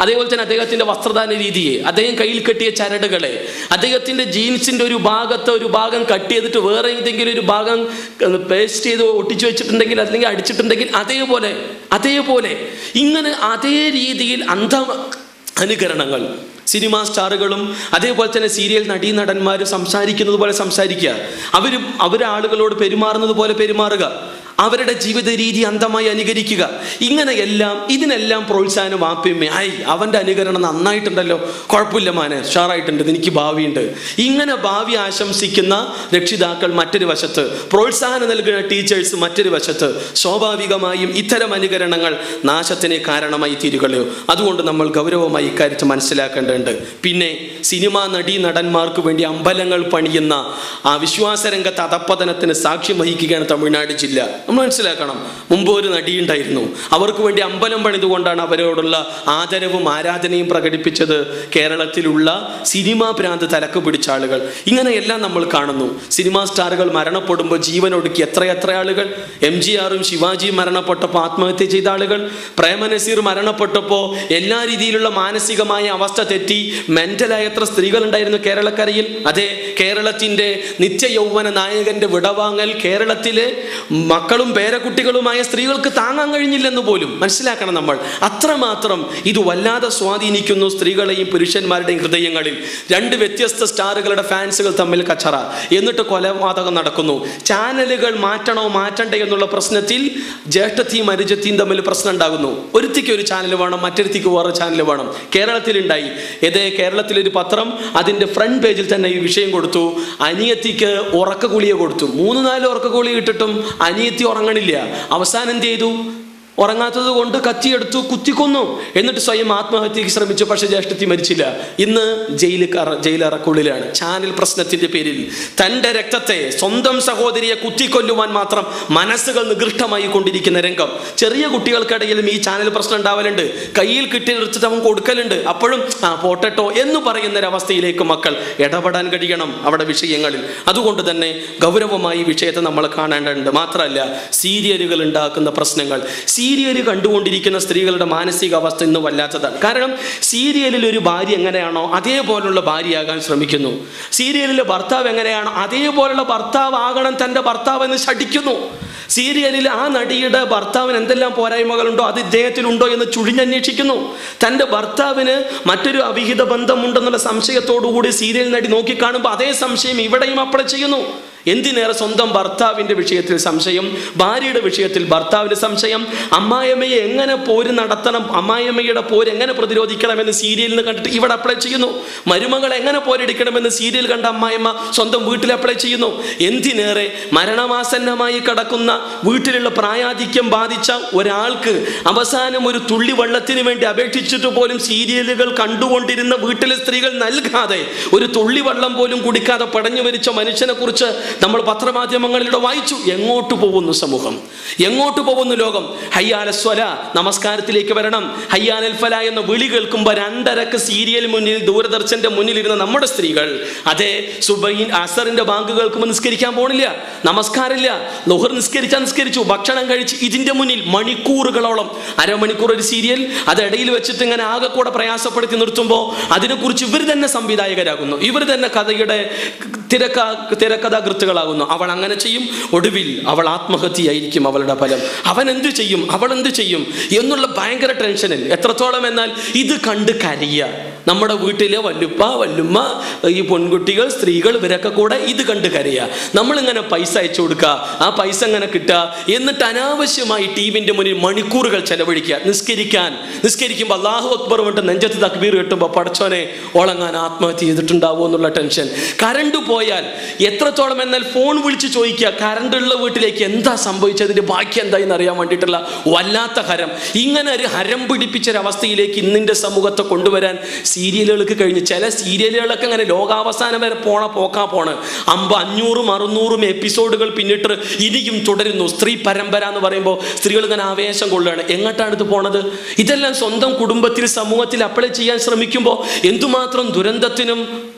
അതേപോലെ തന്നെ അദ്ദേഹത്തിന്റെ വസ്ത്രദാന രീതിയെ അദ്ദേഹം കയ്യിൽ കെട്ടിയ ചരടുകളെ അദ്ദേഹത്തിന്റെ ജീൻസിന്റെ ഒരു ഭാഗത്ത് ഒരു ഭാഗം കട്ട് ചെയ്തിട്ട് വേറെ ഏതെങ്കിലും ഒരു ഭാഗം പേസ്റ്റ് ചെയ്ത് ഒട്ടിച്ചു വെച്ചിട്ടുണ്ടെങ്കിൽ അല്ലെങ്കിൽ അടിച്ചിട്ടുണ്ടെങ്കിൽ അതേപോലെ അതേപോലെ ഇങ്ങനെ അതേ രീതിയിൽ അന്ധ അനുകരണങ്ങൾ സിനിമാ സ്റ്റാറുകളും അതേപോലെ തന്നെ സീരിയൽ നടീനടന്മാരും സംസാരിക്കുന്നത് പോലെ സംസാരിക്കുക അവരും അവരാളുകളോട് പെരുമാറുന്നത് പോലെ പെരുമാറുക അവരുടെ ജീവിത രീതി അന്ധമായി അനുകരിക്കുക ഇങ്ങനെയെല്ലാം ഇതിനെല്ലാം പ്രോത്സാഹനം വാപ്യമേ ആയി അവൻ്റെ അനുകരണം നന്നായിട്ടുണ്ടല്ലോ കുഴപ്പമില്ല മാനെ ഷാറായിട്ടുണ്ട് എനിക്ക് ഭാവിയുണ്ട് ഇങ്ങനെ ഭാവി ആശംസിക്കുന്ന രക്ഷിതാക്കൾ മറ്റൊരു വശത്ത് പ്രോത്സാഹനം നൽകുന്ന ടീച്ചേഴ്സ് മറ്റൊരു വശത്ത് സ്വാഭാവികമായും ഇത്തരം അനുകരണങ്ങൾ നാശത്തിന് കാരണമായി തീരുകയോ അതുകൊണ്ട് നമ്മൾ ഗൗരവമായി ഇക്കാര്യത്തിൽ മനസ്സിലാക്കേണ്ടതുണ്ട് പിന്നെ സിനിമാ നടീ നടന്മാർക്ക് വേണ്ടി അമ്പലങ്ങൾ പണിയുന്ന ആ വിശ്വാസരംഗത്ത് അധപ്പതനത്തിന് സാക്ഷ്യം വഹിക്കുകയാണ് തമിഴ്നാട് ജില്ല നമ്മൾ മനസ്സിലാക്കണം മുമ്പ് ഒരു നടിയുണ്ടായിരുന്നു അവർക്ക് വേണ്ടി അമ്പലം പണിതുകൊണ്ടാണ് അവരോടുള്ള ആദരവും ആരാധനയും പ്രകടിപ്പിച്ചത് കേരളത്തിലുള്ള സിനിമാ ഭ്രാന്ത് തലക്ക് പിടിച്ച ആളുകൾ ഇങ്ങനെയെല്ലാം നമ്മൾ കാണുന്നു സിനിമാ സ്റ്റാറുകൾ മരണപ്പെടുമ്പോൾ ജീവനൊടുക്കി എത്രയെത്ര ആളുകൾ എം ജി ആറും ശിവാജിയും മരണപ്പെട്ടപ്പോൾ ആത്മഹത്യ ചെയ്ത ആളുകൾ പ്രേമനസീർ മരണപ്പെട്ടപ്പോൾ എല്ലാ രീതിയിലുള്ള മാനസികമായ അവസ്ഥ തെറ്റി മെന്റലായ എത്ര സ്ത്രീകൾ ഉണ്ടായിരുന്നു കേരളക്കരയിൽ അതെ കേരളത്തിന്റെ നിത്യ യൗവന നായകന്റെ വിടവാങ്ങൽ കേരളത്തിലെ മക്കളും പേരക്കുട്ടികളുമായ സ്ത്രീകൾക്ക് താങ്ങാൻ കഴിഞ്ഞില്ലെന്ന് പോലും മനസ്സിലാക്കണം നമ്മൾ അത്രമാത്രം ഇത് വല്ലാതെ സ്വാധീനിക്കുന്നു സ്ത്രീകളെയും പുരുഷന്മാരുടെയും ഹൃദയങ്ങളിൽ രണ്ട് വ്യത്യസ്ത സ്റ്റാറുകളുടെ ഫാൻസുകൾ തമ്മിൽ കച്ചറ എന്നിട്ട് കൊലപാതകം നടക്കുന്നു ചാനലുകൾ മാറ്റണോ മാറ്റണ്ടേ എന്നുള്ള പ്രശ്നത്തിൽ ജ്യേഷ്ഠത്തെയും അനുജത്തെയും തമ്മിൽ പ്രശ്നം ഉണ്ടാകുന്നു ഒരുത്തിക്ക് ഒരു ചാനൽ വേണം മറ്റൊരുത്തിക്ക് വേറെ ചാനൽ വേണം കേരളത്തിലുണ്ടായി ഇതേ കേരളത്തിലൊരു പത്രം അതിന്റെ ഫ്രണ്ട് പേജിൽ തന്നെ ഈ വിഷയം കൊടുത്തു അനിയത്തിക്ക് ഉറക്ക ഗുളിക കൊടുത്തു മൂന്ന് നാല് ഉറക്ക ഗുളിക ഇട്ടിട്ടും അനിയത്തി ഉറങ്ങണില്ല അവസാനം എന്ത് ചെയ്തു ഉറങ്ങാത്തത് കൊണ്ട് കത്തിയെടുത്തു കുത്തിക്കൊന്നു എന്നിട്ട് സ്വയം ആത്മഹത്യക്ക് ശ്രമിച്ചു പക്ഷെ ജ്യേഷ്ഠത്തി മരിച്ചില്ല ഇന്ന് ജയിലിൽ ജയിലറക്കുള്ളിലാണ് ചാനൽ പ്രശ്നത്തിന്റെ പേരിൽ തന്റെ രക്തത്തെ സ്വന്തം സഹോദരിയെ കുത്തിക്കൊല്ലുവാൻ മാത്രം മനസ്സുകൾ നികൃഷ്ടമായി കൊണ്ടിരിക്കുന്ന രംഗം ചെറിയ കുട്ടികൾക്കിടയിലും ഈ ചാനൽ പ്രശ്നം ഉണ്ടാവലുണ്ട് കയ്യിൽ കിട്ടിയെടുത്തിട്ട് അവൻ കൊടുക്കലുണ്ട് അപ്പോഴും ആ പോട്ടട്ടോ എന്ന് പറയുന്ന ഒരവസ്ഥയിലേക്ക് മക്കൾ ഇടപെടാൻ കഴിയണം അവിടെ വിഷയങ്ങളിൽ അതുകൊണ്ട് തന്നെ ഗൗരവമായി ഈ വിഷയത്തെ നമ്മൾ കാണേണ്ടതുണ്ട് മാത്രമല്ല സീരിയലുകൾ ഉണ്ടാക്കുന്ന പ്രശ്നങ്ങൾ സീരിയൽ കണ്ടുകൊണ്ടിരിക്കുന്ന സ്ത്രീകളുടെ മാനസികാവസ്ഥ ഇന്ന് വല്ലാത്തതാണ് കാരണം സീരിയലിൽ ഒരു ഭാര്യ എങ്ങനെയാണോ അതേപോലുള്ള ഭാര്യയാകാൻ ശ്രമിക്കുന്നു സീരിയലിലെ ഭർത്താവ് എങ്ങനെയാണോ അതേപോലുള്ള ഭർത്താവ് ആകണം തൻ്റെ ഭർത്താവ് എന്ന് ശഠിക്കുന്നു സീരിയലിൽ ആ നടിയുടെ ഭർത്താവിന് എന്തെല്ലാം പോരായ്മകളുണ്ടോ അത് ഇദ്ദേഹത്തിലുണ്ടോ എന്ന് ചുഴിഞ്ഞന്വേഷിക്കുന്നു തൻ്റെ ഭർത്താവിന് മറ്റൊരു അവിഹിത ബന്ധമുണ്ടെന്നുള്ള സംശയത്തോടുകൂടി സീരിയൽ നടി നോക്കിക്കാണുമ്പോൾ അതേ സംശയം ഇവിടെയും അപ്ലൈ ചെയ്യുന്നു എന്തിനേറെ സ്വന്തം ഭർത്താവിന്റെ വിഷയത്തിൽ സംശയം ഭാര്യയുടെ വിഷയത്തിൽ ഭർത്താവിന് സംശയം അമ്മായിയമ്മയെ എങ്ങനെ പോര് നടത്തണം അമ്മായിയമ്മയുടെ പോര് എങ്ങനെ പ്രതിരോധിക്കണമെന്ന് സീരിയലിൽ കണ്ടിട്ട് ഇവിടെ അപ്ലൈ ചെയ്യുന്നു മരുമകൾ എങ്ങനെ പോരടിക്കണമെന്ന് സീരിയൽ കണ്ട അമ്മായിയമ്മ സ്വന്തം വീട്ടിൽ അപ്ലൈ ചെയ്യുന്നു എന്തിനേറെ മരണമാസന്നമായി കിടക്കുന്ന വീട്ടിലുള്ള പ്രായാധിക്യം ബാധിച്ച ഒരാൾക്ക് അവസാനം ഒരു തുള്ളി വെള്ളത്തിന് വേണ്ടി അപേക്ഷിച്ചിട്ട് പോലും സീരിയലുകൾ കണ്ടുകൊണ്ടിരുന്ന വീട്ടിലെ സ്ത്രീകൾ നൽകാതെ ഒരു തുള്ളി വെള്ളം പോലും കുടിക്കാതെ പടഞ്ഞു മരിച്ച മനുഷ്യനെ കുറിച്ച് നമ്മൾ പത്രമാധ്യമങ്ങളിലൂടെ വായിച്ചു എങ്ങോട്ട് പോകുന്നു സമൂഹം എങ്ങോട്ട് പോകുന്നു ലോകം ഹയ്യാല സ്വല നമസ്കാരത്തിലേക്ക് വരണം ഹയ്യാനൽ ഫല എന്ന വിളി കേൾക്കുമ്പോൾ രണ്ടരക്ക് സീരിയൽ മുന്നിൽ ദൂരദർശന്റെ മുന്നിൽ ഇരുന്ന നമ്മുടെ സ്ത്രീകൾ അതെ സുബൈൻ അസറിന്റെ ബാങ്ക് കേൾക്കുമ്പോൾ നിസ്കരിക്കാൻ പോണില്ല നമസ്കാരമില്ല ലുഹർ നിസ്കരിച്ചാൽ നിസ്കരിച്ചു ഭക്ഷണം കഴിച്ച് ഇതിന്റെ മുന്നിൽ മണിക്കൂറുകളോളം അരമണിക്കൂർ ഒരു സീരിയൽ അത് ഇടയിൽ വെച്ചിട്ട് ഇങ്ങനെ ആകെ കൂടെ പ്രയാസപ്പെടുത്തി നിർത്തുമ്പോൾ അതിനെക്കുറിച്ച് ഇവർ തന്നെ സംവിധായകരാകുന്നു ഇവർ തന്നെ കഥയുടെ തിരക്ക തിരക്കഥാകൃത്തുകളാകുന്നു അവൾ അങ്ങനെ ചെയ്യും ഒടുവിൽ അവൾ ആത്മഹത്യയായിരിക്കും അവളുടെ ഫലം അവൻ എന്ത് ചെയ്യും അവൾ എന്ത് ചെയ്യും എന്നുള്ള ഭയങ്കര ടെൻഷനിൽ എത്രത്തോളം എന്നാൽ ഇത് കണ്ട് കരയുക നമ്മുടെ വീട്ടിലെ വല്ലുപ്പ വല്ലുമ്മ ഈ പെൺകുട്ടികൾ സ്ത്രീകൾ ഇവരൊക്കെ കൂടെ ഇത് കണ്ട് കരയുക നമ്മളിങ്ങനെ പൈസ അയച്ചു കൊടുക്കുക ആ പൈസ ഇങ്ങനെ കിട്ടുക എന്നിട്ട് അനാവശ്യമായി ടി വിൻ്റെ മുന്നിൽ മണിക്കൂറുകൾ ചെലവഴിക്കുക നിസ്കരിക്കാൻ നിസ്കരിക്കുമ്പോൾ അള്ളാഹു അക്ബർ വിട്ട് നെഞ്ചത്ത് തക്ബീർ കിട്ടുമ്പോൾ പടച്ചോനെ ഓളങ്ങാൻ ആത്മഹത്യ ചെയ്തിട്ടുണ്ടാവുമോ എന്നുള്ള ടെൻഷൻ കറണ്ട് പോയാൽ എത്രത്തോളം എന്നാൽ ഫോൺ വിളിച്ച് ചോദിക്കുക കറണ്ട് ഉള്ള വീട്ടിലേക്ക് എന്താ സംഭവിച്ചതിന്റെ ബാക്കി എന്തായി അറിയാൻ വേണ്ടിയിട്ടുള്ള വല്ലാത്ത ഹരം ഇങ്ങനെ ഒരു ഹരം പിടിപ്പിച്ചൊരവസ്ഥയിലേക്ക് ഇന്നിന്റെ സമൂഹത്തെ കൊണ്ടുവരാൻ സീരിയലുകൾക്ക് കഴിഞ്ഞ് ചില സീരിയലുകളൊക്കെ അങ്ങനെ ലോകാവസാനം വരെ പോണ പോക്കാ പോണ് അമ്പ അഞ്ഞൂറും അറുന്നൂറും എപ്പിസോഡുകൾ പിന്നിട്ട് ഇനിയും തുടരുന്നു സ്ത്രീ പരമ്പര എന്ന് പറയുമ്പോൾ സ്ത്രീകൾ ഇങ്ങനെ ആവേശം കൊള്ളുകയാണ് എങ്ങോട്ടാണ് ഇത് പോണത് ഇതെല്ലാം സ്വന്തം കുടുംബത്തിൽ സമൂഹത്തിൽ അപ്ലൈ ചെയ്യാൻ ശ്രമിക്കുമ്പോൾ എന്തുമാത്രം ദുരന്തത്തിനും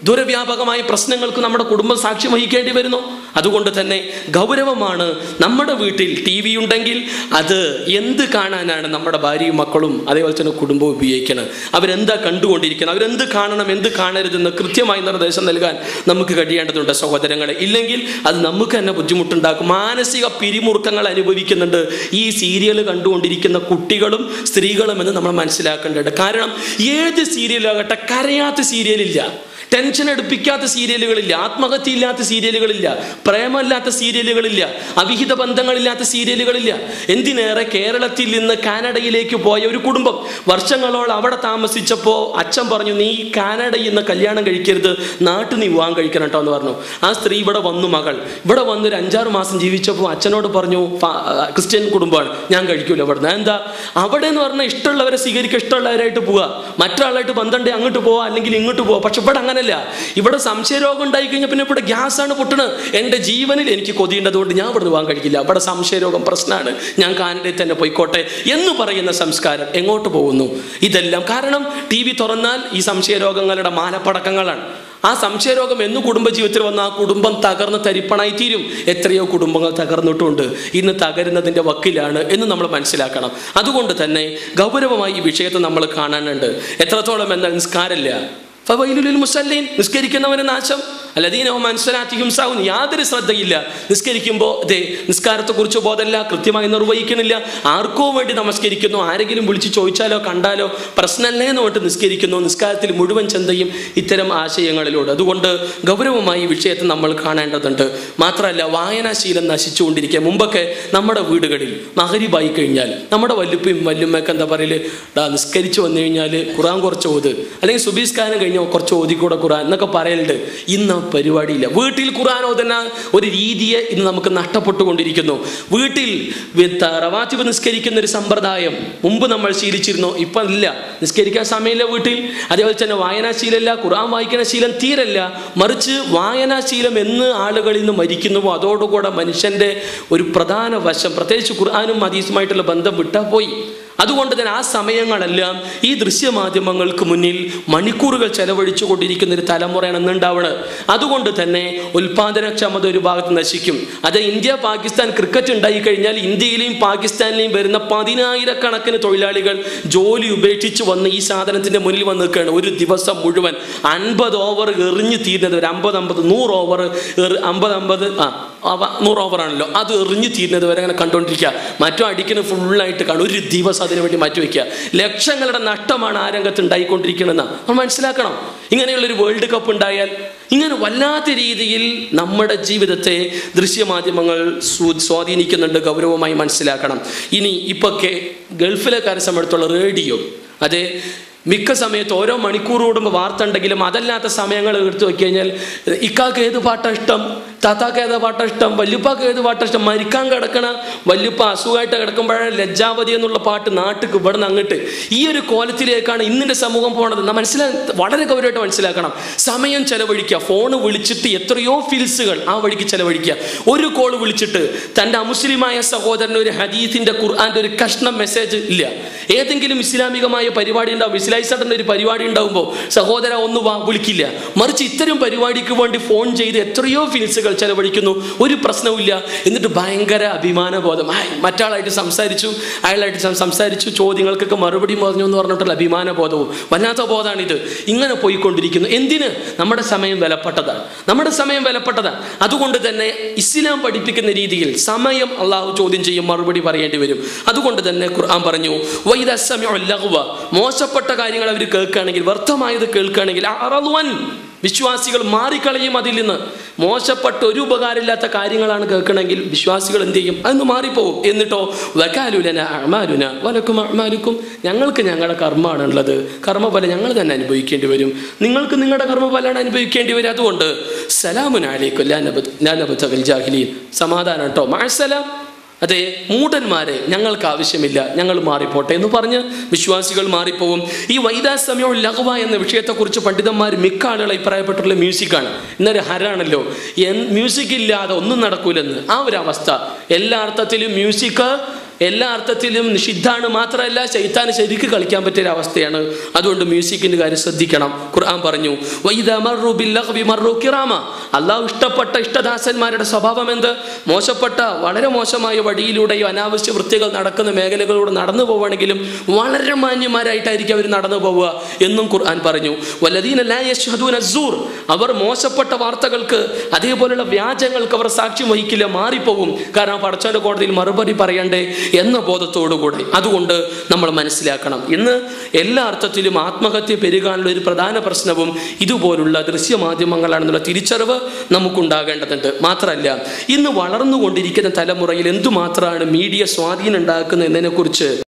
ദുരവ്യാപകമായ പ്രശ്നങ്ങൾക്ക് നമ്മുടെ കുടുംബം സാക്ഷ്യം വഹിക്കേണ്ടി വരുന്നു അതുകൊണ്ട് തന്നെ ഗൗരവമാണ് നമ്മുടെ വീട്ടിൽ ടി വി ഉണ്ടെങ്കിൽ അത് എന്ത് കാണാനാണ് നമ്മുടെ ഭാര്യയും മക്കളും അതേപോലെ തന്നെ കുടുംബവും ഉപയോഗിക്കുന്നത് അവരെന്താ കണ്ടുകൊണ്ടിരിക്കുന്നത് അവരെന്ത് കാണണം എന്ത് കാണരുതെന്ന് കൃത്യമായി നിർദ്ദേശം നൽകാൻ നമുക്ക് കഴിയേണ്ടതുണ്ട് സഹോദരങ്ങളെ ഇല്ലെങ്കിൽ അത് നമുക്ക് തന്നെ ബുദ്ധിമുട്ടുണ്ടാക്കും മാനസിക പിരിമുറുക്കങ്ങൾ അനുഭവിക്കുന്നുണ്ട് ഈ സീരിയൽ കണ്ടുകൊണ്ടിരിക്കുന്ന കുട്ടികളും സ്ത്രീകളും എന്ന് നമ്മൾ മനസ്സിലാക്കേണ്ടതുണ്ട് കാരണം ഏത് സീരിയലാകട്ടെ കരയാത്ത സീരിയലില്ല ടെൻഷൻ എടുപ്പിക്കാത്ത സീരിയലുകളില്ല ആത്മഹത്യ ഇല്ലാത്ത സീരിയലുകളില്ല പ്രേമമില്ലാത്ത സീരിയലുകളില്ല അവിഹിത ബന്ധങ്ങളില്ലാത്ത സീരിയലുകളില്ല എന്തിനേറെ കേരളത്തിൽ നിന്ന് കാനഡയിലേക്ക് പോയ ഒരു കുടുംബം വർഷങ്ങളോളം അവിടെ താമസിച്ചപ്പോൾ അച്ഛൻ പറഞ്ഞു നീ കാനഡയിൽ നിന്ന് കല്യാണം കഴിക്കരുത് നാട്ടിൽ നീ വിവാഹം കഴിക്കണം കേട്ടോ എന്ന് പറഞ്ഞു ആ സ്ത്രീ ഇവിടെ വന്നു മകൾ ഇവിടെ വന്ന് ഒരു അഞ്ചാറ് മാസം ജീവിച്ചപ്പോൾ അച്ഛനോട് പറഞ്ഞു "ഫാ- ക്രിസ്ത്യൻ കുടുംബമാണ് ഞാൻ കഴിക്കൂല ഇവിടെ എന്താ അവിടെ എന്ന് പറഞ്ഞാൽ ഇഷ്ടമുള്ളവരെ സ്വീകരിക്കുക ഇഷ്ടമുള്ളവരായിട്ട് പോവുക മറ്റൊരാളായിട്ട് ബന്ധമുണ്ട് അങ്ങോട്ട് പോവാ അല്ലെങ്കിൽ ഇങ്ങോട്ട് പോവാ പക്ഷെ ഇവിടെ അങ്ങനല്ല ഇവിടെ സംശയരോഗം ഉണ്ടായി കഴിഞ്ഞാൽ പിന്നെ ഇവിടെ ഗ്യാസ് ആണ് പൊട്ടണത് എൻ്റെ ജീവനിൽ എനിക്ക് കൊതിയുണ്ടതുകൊണ്ട് ഞാൻ ഇവിടെ പോകാൻ കഴിക്കില്ല ഇവിടെ സംശയരോഗം പ്രശ്നമാണ് ഞാൻ കാനഡയിൽ തന്നെ പോയിക്കോട്ടെ എന്ന് പറയുന്ന സംസ്കാരം എങ്ങോട്ട് പോകുന്നു ഇതെല്ലാം കാരണം ടി വി തുറന്നാൽ ഈ സംശയരോഗങ്ങളുടെ മാനപ്പടക്കങ്ങളാണ് ആ സംശയരോഗം എന്ന് കുടുംബജീവിതത്തിൽ വന്ന ആ കുടുംബം തകർന്ന് തരിപ്പണായി തീരും എത്രയോ കുടുംബങ്ങൾ തകർന്നിട്ടുണ്ട് ഇന്ന് തകരുന്നതിൻ്റെ വക്കിലാണ് എന്ന് നമ്മൾ മനസ്സിലാക്കണം അതുകൊണ്ട് തന്നെ ഗൗരവമായി ഈ വിഷയത്തെ നമ്മൾ കാണാനുണ്ട് എത്രത്തോളം എന്നാൽ നിസ്കാരമില്ല ഫവൈലുലിൽ മുസല്ലീൻ നിസ്കരിക്കുന്നവന് നാശം അല്ലദീനോ മനസ്സിലാറ്റിയും സാവും യാതൊരു ശ്രദ്ധയില്ല നിസ്കരിക്കുമ്പോൾ അതെ നിസ്കാരത്തെക്കുറിച്ച് ബോധമില്ല കൃത്യമായി നിർവഹിക്കണില്ല ആർക്കോ വേണ്ടി നമസ്കരിക്കുന്നു ആരെങ്കിലും വിളിച്ച് ചോദിച്ചാലോ കണ്ടാലോ പ്രശ്നമല്ലേ എന്ന് പറഞ്ഞിട്ട് നിസ്കരിക്കുന്നു നിസ്കാരത്തിൽ മുഴുവൻ ചിന്തയും ഇത്തരം ആശയങ്ങളിലൂടെ അതുകൊണ്ട് ഗൗരവമായി ഈ വിഷയത്തെ നമ്മൾ കാണേണ്ടതുണ്ട് മാത്രമല്ല വായനാശീലം നശിച്ചുകൊണ്ടിരിക്കുക മുമ്പൊക്കെ നമ്മുടെ വീടുകളിൽ മഹരിബായി കഴിഞ്ഞാൽ നമ്മുടെ വല്ലുപ്പയും വല്ലുമ്മയൊക്കെ എന്താ പറയല് ഡാ നിസ്കരിച്ച് വന്നു കഴിഞ്ഞാൽ ഖുറാൻ കുറച്ച് ഓത് അല്ലെങ്കിൽ സുബീസ്കാരം കഴിഞ്ഞാൽ കുറച്ച് ഓതിക്കൂടെ ഖുറാൻ എന്നൊക്കെ പറയലുണ്ട് ഇന്ന് ആ പരിപാടിയില്ല വീട്ടിൽ ഖുറാൻ ഓതുന്ന ഒരു രീതിയെ ഇന്ന് നമുക്ക് നഷ്ടപ്പെട്ടുകൊണ്ടിരിക്കുന്നു വീട്ടിൽ വിത്ത് റവാത്തിബ് നിസ്കരിക്കുന്ന ഒരു സമ്പ്രദായം മുമ്പ് നമ്മൾ ശീലിച്ചിരുന്നു ഇപ്പം ഇല്ല നിസ്കരിക്കാൻ സമയമില്ല വീട്ടിൽ അതേപോലെ തന്നെ വായനാശീലമില്ല ഖുറാൻ വായിക്കുന്ന ശീലം തീരല്ല മറിച്ച് വായനാശീലം എന്ന് ആളുകളിൽ നിന്ന് മരിക്കുന്നുവോ അതോടുകൂടെ മനുഷ്യൻ്റെ ഒരു പ്രധാന വശം പ്രത്യേകിച്ച് ഖുർആാനും ഹദീസുമായിട്ടുള്ള ബന്ധം വിട്ടാൽ പോയി അതുകൊണ്ട് തന്നെ ആ സമയങ്ങളെല്ലാം ഈ ദൃശ്യമാധ്യമങ്ങൾക്ക് മുന്നിൽ മണിക്കൂറുകൾ ചെലവഴിച്ചു കൊണ്ടിരിക്കുന്ന ഒരു തലമുറയാണ് ഇന്നുണ്ടാവുന്നത് അതുകൊണ്ട് തന്നെ ഉൽപാദനക്ഷമത ഒരു ഭാഗത്ത് നശിക്കും അത് ഇന്ത്യ പാകിസ്ഥാൻ ക്രിക്കറ്റ് ഉണ്ടായി കഴിഞ്ഞാൽ ഇന്ത്യയിലെയും പാകിസ്ഥാനിലെയും വരുന്ന പതിനായിരക്കണക്കിന് തൊഴിലാളികൾ ജോലി ഉപേക്ഷിച്ച് വന്ന് ഈ സാധനത്തിന്റെ മുന്നിൽ വന്ന് നിൽക്കുകയാണ് ഒരു ദിവസം മുഴുവൻ അൻപത് ഓവർ എറിഞ്ഞു തീരുന്നത് ഒരു അമ്പത് അമ്പത് നൂറ് ഓവർ അമ്പത് അമ്പത് ആ അവ- നൂറ് ഓവറാണല്ലോ അത് എറിഞ്ഞു തീരുന്നത് വരെ അങ്ങനെ കണ്ടുകൊണ്ടിരിക്കുക മറ്റോ അടിക്കുന്നത് ഫുള്ളായിട്ട് കാണും ഒരു ദിവസം അതിനു വേണ്ടി മാറ്റി വയ്ക്കുക ലക്ഷങ്ങളുടെ നഷ്ടമാണ് ആ രംഗത്ത് ഉണ്ടായിക്കൊണ്ടിരിക്കണമെന്ന് നമ്മൾ മനസ്സിലാക്കണം ഇങ്ങനെയുള്ളൊരു വേൾഡ് കപ്പ് ഉണ്ടായാൽ ഇങ്ങനെ വല്ലാത്ത രീതിയിൽ നമ്മുടെ ജീവിതത്തെ ദൃശ്യമാധ്യമങ്ങൾ സ്വ- സ്വാധീനിക്കുന്നുണ്ട് ഗൗരവമായി മനസ്സിലാക്കണം ഇനി ഇപ്പൊക്കെ ഗൾഫിലെ കാര്യം സമയത്തുള്ള റേഡിയോ അതെ മിക്ക സമയത്ത് ഓരോ മണിക്കൂർ കൂടുമ്പോൾ വാർത്ത ഉണ്ടെങ്കിലും അതല്ലാത്ത സമയങ്ങൾ എടുത്തു നോക്കി കഴിഞ്ഞാൽ ഇക്കാക്ക് ഏത് പാട്ടാ ഇഷ്ടം താത്താക്ക് ഏതാ പാട്ടാ ഇഷ്ടം വല്യുപ്പാക്ക് ഏത് പാട്ടാ ഇഷ്ടം മരിക്കാൻ കിടക്കണ വല്യുപ്പ അസുഖമായിട്ട് കിടക്കുമ്പോഴാണ് ലജ്ജാവതി എന്നുള്ള പാട്ട് നാട്ടിക്ക് ഇവിടെ നിന്ന് അങ്ങോട്ട് ഈ ഒരു കോലത്തിലേക്കാണ് ഇന്നിൻ്റെ സമൂഹം പോണത് നാം മനസ്സിലാ വളരെ ഗൗരവമായിട്ട് മനസ്സിലാക്കണം സമയം ചെലവഴിക്കുക ഫോണ് വിളിച്ചിട്ട് എത്രയോ ഫിൽസുകൾ ആ വഴിക്ക് ചെലവഴിക്കുക ഒരു കോൾ വിളിച്ചിട്ട് തൻ്റെ അമുസ്ലിമായ സഹോദരന് ഒരു ഹദീസിൻ്റെ ഖുർആൻ്റെ ഒരു കഷ്ണം മെസ്സേജ് ഇല്ല ഏതെങ്കിലും ഇസ്ലാമികമായ പരിപാടി ഉണ്ടാവും ഇസ്ലായിസറിൻ്റെ ഒരു പരിപാടി ഉണ്ടാവുമ്പോൾ സഹോദര ഒന്ന് വാ വിളിക്കില്ല മറിച്ച് ഇത്തരം പരിപാടിക്ക് വേണ്ടി ഫോൺ ചെയ്ത് എത്രയോ ഫിൽസുകൾ ചെലവഴിക്കുന്നു ഒരു പ്രശ്നവുമില്ല എന്നിട്ട് ഭയങ്കര അഭിമാനബോധം ആയ് മറ്റാളായിട്ട് സംസാരിച്ചു അയാളായിട്ട് സം- സംസാരിച്ചു ചോദ്യങ്ങൾക്കൊക്കെ മറുപടി പറഞ്ഞു എന്ന് പറഞ്ഞിട്ടുള്ള അഭിമാനബോധവും വല്ലാത്ത ബോധമാണിത് ഇങ്ങനെ പോയിക്കൊണ്ടിരിക്കുന്നു എന്തിന് നമ്മുടെ സമയം വിലപ്പെട്ടതാണ് നമ്മുടെ സമയം വിലപ്പെട്ടതാണ് അതുകൊണ്ട് തന്നെ ഇസ്ലാം പഠിപ്പിക്കുന്ന രീതിയിൽ സമയം അള്ളാഹു ചോദ്യം ചെയ്യും മറുപടി പറയേണ്ടി വരും അതുകൊണ്ട് തന്നെ ഖുർആൻ പറഞ്ഞു "വൈദ സമിഉ ലഗ്വ", മോശപ്പെട്ട കാര്യങ്ങൾ അവർ കേൾക്കുകയാണെങ്കിൽ വ്യർത്ഥമായത് കേൾക്കുകയാണെങ്കിൽ അറളുവൻ വിശ്വാസികൾ മാറിക്കളയും അതിൽ നിന്ന് മോശപ്പെട്ട ഒരു ഉപകാരമില്ലാത്ത കാര്യങ്ങളാണ് കേൾക്കണമെങ്കിൽ വിശ്വാസികൾ എന്ത് ചെയ്യും അതൊന്ന് മാറിപ്പോവും എന്നിട്ടോ വകാലുലന അമാലുന വലക്കും അമാലുക്കും ഞങ്ങൾക്ക് ഞങ്ങളുടെ കർമ്മമാണ് ഉള്ളത് കർമ്മഫലം ഞങ്ങൾ തന്നെ അനുഭവിക്കേണ്ടി വരും നിങ്ങൾക്ക് നിങ്ങളുടെ കർമ്മഫലമാണ് അനുഭവിക്കേണ്ടി വരും അതുകൊണ്ട് സലാമുൻ അലൈക്കും ലാനബത്തകൽ ജാഹിലീൻ സമാധാനം കേട്ടോ മാസലാം അതെ മൂഢന്മാരെ ഞങ്ങൾക്ക് ആവശ്യമില്ല ഞങ്ങൾ മാറിപ്പോട്ടെ എന്ന് പറഞ്ഞ് വിശ്വാസികൾ മാറിപ്പോവും ഈ വൈദാസമയം ലഘുവ എന്ന വിഷയത്തെക്കുറിച്ച് പണ്ഡിതന്മാർ മിക്ക ആളുകൾ അഭിപ്രായപ്പെട്ടുള്ള മ്യൂസിക്കാണ് ഇന്നൊരു ഹരാണല്ലോ മ്യൂസിക് ഇല്ലാതെ ഒന്നും നടക്കൂലെന്ന് ആ ഒരു അവസ്ഥ എല്ലാ അർത്ഥത്തിലും മ്യൂസിക് എല്ലാ അർത്ഥത്തിലും നിഷിദ്ധാണ് മാത്രമല്ല ശൈത്താന് ശരിക്ക് കളിക്കാൻ പറ്റിയ ഒരു അവസ്ഥയാണ് അതുകൊണ്ട് മ്യൂസിക്കിന്റെ കാര്യം ശ്രദ്ധിക്കണം ഖുർആൻ പറഞ്ഞു "വഇദാ മർറു ബില്ലഗ്വി മർറു കിറാമ." അള്ളാഹു ഇഷ്ടപ്പെട്ട ഇഷ്ടദാസന്മാരുടെ സ്വഭാവം എന്ത് മോശപ്പെട്ട വളരെ മോശമായ വഴിയിലൂടെയോ അനാവശ്യ വൃത്തികൾ നടക്കുന്ന മേഖലകളിലൂടെ നടന്നു പോവുകയാണെങ്കിലും വളരെ മാന്യന്മാരായിട്ടായിരിക്കും അവർ നടന്നു പോവുക എന്നും ഖുർആൻ പറഞ്ഞു വല്ലദീന ലാ യശ്ഹദൂന അസ്സൂർ. അവർ മോശപ്പെട്ട വാർത്തകൾക്ക് അതേപോലെയുള്ള വ്യാജങ്ങൾക്ക് അവർ സാക്ഷ്യം വഹിക്കില്ല മാറിപ്പോകും കാരണം പടച്ചോന്റെ കോടതിയിൽ മറുപടി പറയണ്ടേ എന്ന ബോധത്തോടുകൂടെ അതുകൊണ്ട് നമ്മൾ മനസ്സിലാക്കണം ഇന്ന് എല്ലാ അർത്ഥത്തിലും ആത്മഹത്യ പെരുകാനുള്ള ഒരു പ്രധാന പ്രശ്നവും ഇതുപോലുള്ള ദൃശ്യമാധ്യമങ്ങളാണെന്നുള്ള തിരിച്ചറിവ് നമുക്കുണ്ടാകേണ്ടതുണ്ട് മാത്രമല്ല ഇന്ന് വളർന്നുകൊണ്ടിരിക്കുന്ന തലമുറയിൽ എന്തുമാത്രമാണ് മീഡിയ സ്വാധീനം ഉണ്ടാക്കുന്നത് എന്നതിനെക്കുറിച്ച്